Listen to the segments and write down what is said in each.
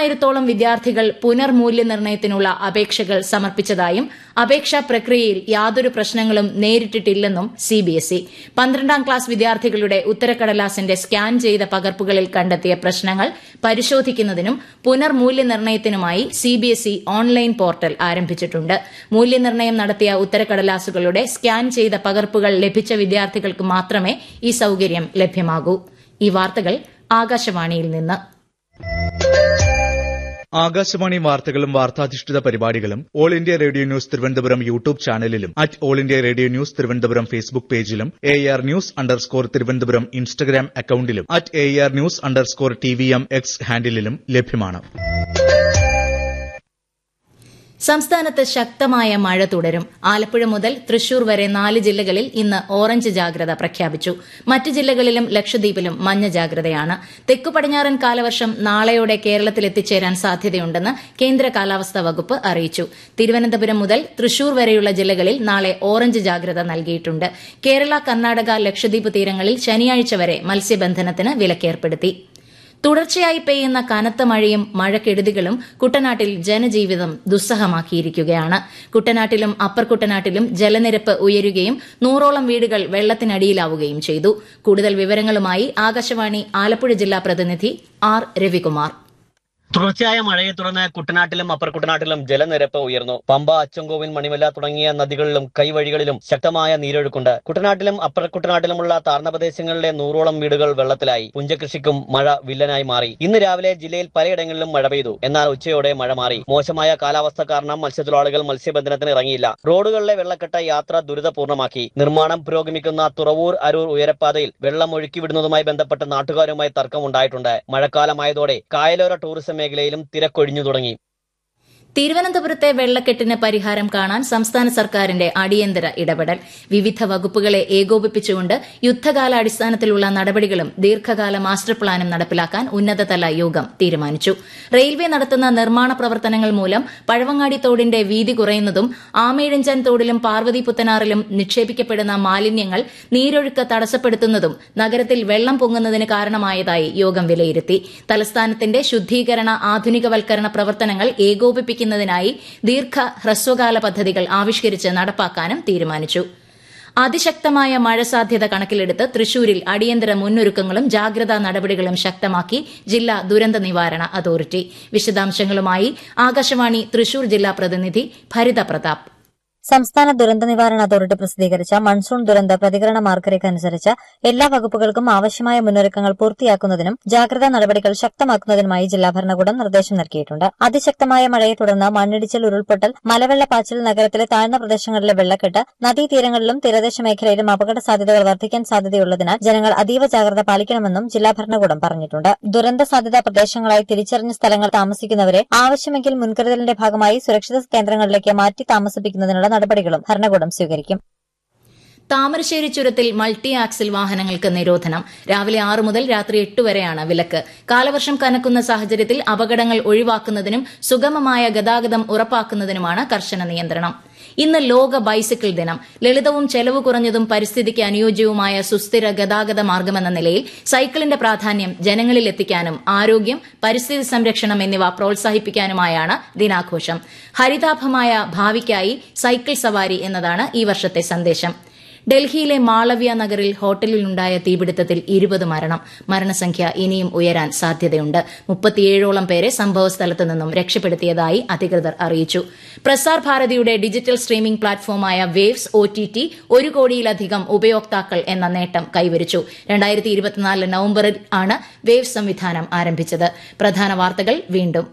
പതിനൊന്നായിരത്തോളം വിദ്യാർത്ഥികൾ പുനർമൂല്യനിർണ്ണയത്തിനുള്ള അപേക്ഷകൾ സമർപ്പിച്ചതായും അപേക്ഷാ പ്രക്രിയയിൽ യാതൊരു പ്രശ്നങ്ങളും നേരിട്ടിട്ടില്ലെന്നും സിബിഎസ്ഇ പന്ത്രണ്ടാം ക്ലാസ് വിദ്യാർത്ഥികളുടെ ഉത്തരക്കടലാസിന്റെ സ്കാൻ ചെയ്ത പകർപ്പുകളിൽ കണ്ടെത്തിയ പ്രശ്നങ്ങൾ പരിശോധിക്കുന്നതിനും പുനർമൂല്യനിർണ്ണയത്തിനുമായി സിബിഎസ്ഇ ഓൺലൈൻ പോർട്ടൽ ആരംഭിച്ചിട്ടുണ്ട് മൂല്യനിർണ്ണയം നടത്തിയ ഉത്തരക്കടലാസുകളുടെ സ്കാൻ ചെയ്ത പകർപ്പുകൾ ലഭിച്ച വിദ്യാർത്ഥികൾക്ക് മാത്രമേ ഈ സൌകര്യം ലഭ്യമാകൂ ഈ വാർത്തകൾ ആകാശവാണിയിൽ നിന്ന് ആകാശവാണി വാർത്തകളും വാർത്താധിഷ്ഠിത പരിപാടികളും all India radio news Thiruvananthapuram YouTube ചാനലിലും at all India radio news Thiruvananthapuram Facebook പേജിലും A R news underscore Thiruvananthapuram Instagram അക്കൌണ്ടിലും at A R news underscore T V M X ഹാൻഡിലും ലഭ്യമാണ് സംസ്ഥാനത്ത് ശക്തമായ മഴ തുടരും ആലപ്പുഴ മുതൽ തൃശൂർ വരെ നാല് ജില്ലകളിൽ ഇന്ന് ഓറഞ്ച് ജാഗ്രത പ്രഖ്യാപിച്ചു മറ്റ് ജില്ലകളിലും ലക്ഷദ്വീപിലും മഞ്ഞ ജാഗ്രതയാണ് തെക്കു പടിഞ്ഞാറൻ കാലവർഷം നാളെയോടെ കേരളത്തിൽ എത്തിച്ചേരാൻ സാധ്യതയുണ്ടെന്ന് കേന്ദ്ര കാലാവസ്ഥാ വകുപ്പ് അറിയിച്ചു തിരുവനന്തപുരം മുതൽ തൃശൂർ വരെയുള്ള ജില്ലകളിൽ നാളെ ഓറഞ്ച് ജാഗ്രത നൽകിയിട്ടുണ്ട് കേരള കർണാടക ലക്ഷദ്വീപ് തീരങ്ങളിൽ ശനിയാഴ്ച വരെ മത്സ്യബന്ധനത്തിന് വിലക്കേർപ്പെടുത്തി തുടർച്ചയായി പെയ്യുന്ന കനത്ത മഴയും മഴക്കെടുതികളും കുട്ടനാട്ടിൽ ജനജീവിതം ദുസ്സഹമാക്കിയിരിക്കുകയാണ് കുട്ടനാട്ടിലും അപ്പർ കുട്ടനാട്ടിലും ജലനിരപ്പ് ഉയരുകയും നൂറോളം വീടുകൾ വെള്ളത്തിനടിയിലാവുകയും ചെയ്തു കൂടുതൽ വിവരങ്ങളുമായി ആകാശവാണി ആലപ്പുഴ ജില്ലാ പ്രതിനിധി ആർ രവികുമാർ തുടർച്ചയായ മഴയെ തുടർന്ന് കുട്ടനാട്ടിലും അപ്പർ കുട്ടനാട്ടിലും ജലനിരപ്പ് ഉയർന്നു പമ്പ അച്ചൻകോവിൽ മണിമല തുടങ്ങിയ നദികളിലും കൈവഴികളിലും ശക്തമായ നീരൊഴുക്കുണ്ട് കുട്ടനാട്ടിലും അപ്പർ കുട്ടനാട്ടിലുമുള്ള താഴ്ന്ന പ്രദേശങ്ങളിലെ നൂറോളം വീടുകൾ വെള്ളത്തിലായി പുഞ്ചകൃഷിക്കും മഴ വില്ലനായി മാറി ഇന്ന് രാവിലെ ജില്ലയിൽ പലയിടങ്ങളിലും മഴ പെയ്തു എന്നാൽ ഉച്ചയോടെ മഴ മാറി മോശമായ കാലാവസ്ഥ കാരണം മത്സ്യത്തൊഴിലാളികൾ മത്സ്യബന്ധനത്തിന് ഇറങ്ങിയില്ല റോഡുകളിലെ വെള്ളക്കെട്ട യാത്ര ദുരിതപൂർണ്ണമാക്കി നിർമ്മാണം പുരോഗമിക്കുന്ന തുറവൂർ അരൂർ ഉയരപ്പാതയിൽ വെള്ളം ഒഴുക്കിവിടുന്നതുമായി ബന്ധപ്പെട്ട് നാട്ടുകാരുമായി തർക്കമുണ്ടായിട്ടുണ്ട് മഴക്കാലമായതോടെ കായലോര ടൂറിസം മേഖലയിലും തിരക്കൊഴിഞ്ഞു തുടങ്ങി തിരുവനന്തപുരത്തെ വെള്ളക്കെട്ടിന് പരിഹാരം കാണാൻ സംസ്ഥാന സർക്കാരിന്റെ അടിയന്തര ഇടപെടൽ വിവിധ വകുപ്പുകളെ ഏകോപിപ്പിച്ചുകൊണ്ട് യുദ്ധകാലാടിസ്ഥാനത്തിലുള്ള നടപടികളും ദീർഘകാല മാസ്റ്റർ പ്ലാനും നടപ്പിലാക്കാൻ ഉന്നതതല യോഗം തീരുമാനിച്ചു റെയിൽവേ നടത്തുന്ന നിർമ്മാണ പ്രവർത്തനങ്ങൾ മൂലം പഴവങ്ങാടി തോടിന്റെ വീതി കുറയുന്നതും ആമേഴഞ്ചാൻ തോടിലും പാർവതി പുത്തനാറിലും നിക്ഷേപിക്കപ്പെടുന്ന മാലിന്യങ്ങൾ നീരൊഴുക്ക് തടസ്സപ്പെടുത്തുന്നതും നഗരത്തിൽ വെള്ളം പൊങ്ങുന്നതിന് കാരണമായതായി യോഗം വിലയിരുത്തി തലസ്ഥാനത്തിന്റെ ശുദ്ധീകരണ ആധുനികവൽക്കരണ പ്രവർത്തനങ്ങൾ ഏകോപിപ്പിക്കും വർദ്ധിപ്പിക്കുന്നതിനായി ദീർഘ ഹ്രസ്വകാല പദ്ധതികൾ ആവിഷ്കരിച്ച് നടപ്പാക്കാനും തീരുമാനിച്ചു അതിശക്തമായ മഴ സാധ്യത കണക്കിലെടുത്ത് തൃശൂരിൽ അടിയന്തര മുന്നൊരുക്കങ്ങളും ജാഗ്രതാ നടപടികളും ശക്തമാക്കി ജില്ലാ ദുരന്ത നിവാരണ അതോറിറ്റി വിശദാംശങ്ങളുമായി ആകാശവാണി തൃശൂർ ജില്ലാ പ്രതിനിധി ഭരിത പ്രതാപ് സംസ്ഥാന ദുരന്ത നിവാരണ അതോറിറ്റി പ്രസിദ്ധീകരിച്ച മൺസൂൺ ദുരന്ത പ്രതികരണ മാർഗരേഖ അനുസരിച്ച് എല്ലാ വകുപ്പുകൾക്കും ആവശ്യമായ മുന്നൊരുക്കങ്ങൾ പൂർത്തിയാക്കുന്നതിനും ജാഗ്രതാ നടപടികൾ ശക്തമാക്കുന്നതിനുമായി ജില്ലാ ഭരണകൂടം നിർദ്ദേശം നൽകിയിട്ടുണ്ട് അതിശക്തമായ മഴയെ തുടർന്ന് മണ്ണിടിച്ചിൽ ഉരുൾപൊട്ടൽ മലവെള്ളപ്പാച്ചിൽ നഗരത്തിലെ താഴ്ന്ന പ്രദേശങ്ങളിലെ വെള്ളക്കെട്ട് നദീതീരങ്ങളിലും തീരദേശ മേഖലയിലും അപകട സാധ്യതകൾ വർദ്ധിക്കാൻ സാധ്യതയുള്ളതിനാൽ ജനങ്ങൾ അതീവ ജാഗ്രത പാലിക്കണമെന്നും ജില്ലാ ഭരണകൂടം പറഞ്ഞിട്ടുണ്ട് ദുരന്ത സാധ്യതാ പ്രദേശങ്ങളായി തിരിച്ചറിഞ്ഞ സ്ഥലങ്ങൾ താമസിക്കുന്നവരെ ആവശ്യമെങ്കിൽ മുൻകരുതലിന്റെ ഭാഗമായി സുരക്ഷിത കേന്ദ്രങ്ങളിലേക്ക് മാറ്റി താമസിപ്പിക്കുന്നതിനുള്ള നടപടികളും ഭരണകൂടം സ്വീകരിക്കും താമരശ്ശേരി ചുരത്തിൽ മൾട്ടി ആക്സിൽ വാഹനങ്ങൾക്ക് നിരോധനം രാവിലെ ആറ് മുതൽ രാത്രി എട്ട് വരെയാണ് വിലക്ക് കാലവർഷം കനക്കുന്ന സാഹചര്യത്തിൽ അപകടങ്ങൾ ഒഴിവാക്കുന്നതിനും സുഗമമായ ഗതാഗതം ഉറപ്പാക്കുന്നതിനുമാണ് കർശന നിയന്ത്രണം ഇന്ന് ലോക ബൈസിക്കിൾ ദിനം ലളിതവും ചെലവ് കുറഞ്ഞതും പരിസ്ഥിതിക്ക് അനുയോജ്യവുമായ സുസ്ഥിര ഗതാഗത മാർഗമെന്ന നിലയിൽ സൈക്കിളിന്റെ പ്രാധാന്യം ജനങ്ങളിൽ എത്തിക്കാനും ആരോഗ്യം പരിസ്ഥിതി സംരക്ഷണം എന്നിവ പ്രോത്സാഹിപ്പിക്കാനുമായാണ് ദിനാഘോഷം ഹരിതാഭമായ ഭാവിക്കായി സൈക്കിൾ സവാരി എന്നതാണ് ഈ വർഷത്തെ സന്ദേശം ഡൽഹിയിലെ മാളവ്യ നഗറിൽ ഹോട്ടലിലുണ്ടായ തീപിടുത്തത്തിൽ ഇരുപത് മരണം മരണസംഖ്യ ഇനിയും ഉയരാൻ സാധ്യതയുണ്ട് മുപ്പത്തിയേഴോളം പേരെ സംഭവസ്ഥലത്ത് നിന്നും രക്ഷപ്പെടുത്തിയതായി അധികൃതർ അറിയിച്ചു പ്രസാർ ഭാരതിയുടെ ഡിജിറ്റൽ സ്ട്രീമിംഗ് പ്ലാറ്റ്ഫോമായ വേവ്സ് ഒ ടി ടി ഒരു കോടിയിലധികം ഉപയോക്താക്കൾ എന്ന നേട്ടം കൈവരിച്ചു രണ്ടായിരത്തി ഇരുപത്തിനാല് നവംബറിൽ ആണ് വേവ്സ് സംവിധാനം ആരംഭിച്ചത് പ്രധാന വാർത്തകൾ വീണ്ടും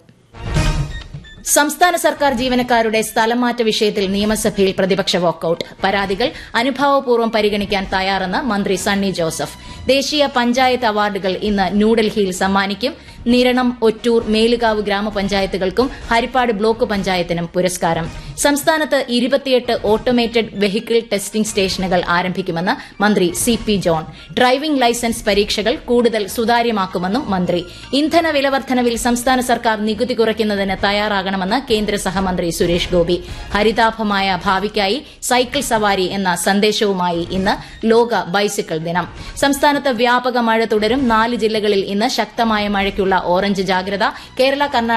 സംസ്ഥാന സർക്കാർ ജീവനക്കാരുടെ സ്ഥലംമാറ്റ വിഷയത്തിൽ നിയമസഭയിൽ പ്രതിപക്ഷ വാക്കൌട്ട് പരാതികൾ അനുഭാവപൂർവ്വം പരിഗണിക്കാൻ തയ്യാറെന്ന് മന്ത്രി സണ്ണി ജോസഫ് ദേശീയ പഞ്ചായത്ത് അവാർഡുകൾ ഇന്ന് ന്യൂഡൽഹിയിൽ സമ്മാനിക്കും നിരണം ഒറ്റൂർ മേലുകാവ് ഗ്രാമപഞ്ചായത്തുകൾക്കും ഹരിപ്പാട് ബ്ലോക്ക് പഞ്ചായത്തിനും പുരസ്കാരം സംസ്ഥാനത്ത് ഇരുപത്തിയെട്ട് ഓട്ടോമേറ്റഡ് വെഹിക്കിൾ ടെസ്റ്റിംഗ് സ്റ്റേഷനുകൾ ആരംഭിക്കുമെന്ന് മന്ത്രി C P John driving licence പരീക്ഷകൾ കൂടുതൽ സുതാര്യമാക്കുമെന്നും മന്ത്രി ഇന്ധന വിലവർദ്ധനവിൽ സംസ്ഥാന സർക്കാർ നികുതി കുറയ്ക്കുന്നതിന് തയ്യാറാകണമെന്ന് കേന്ദ്ര സഹമന്ത്രി സുരേഷ് ഗോപി ഹരിതാഭമായ ഭാവിക്കായി സൈക്കിൾ സവാരി എന്ന സന്ദേശവുമായി ഇന്ന് ലോക ബൈസിക്കിൾ ദിനം സംസ്ഥാനത്ത് വ്യാപക മഴ തുടരും നാല് ജില്ലകളിൽ ഇന്ന് ശക്തമായ മഴയ്ക്കുള്ള ഓറഞ്ച് ജാഗ്രത കേരള കർണാടക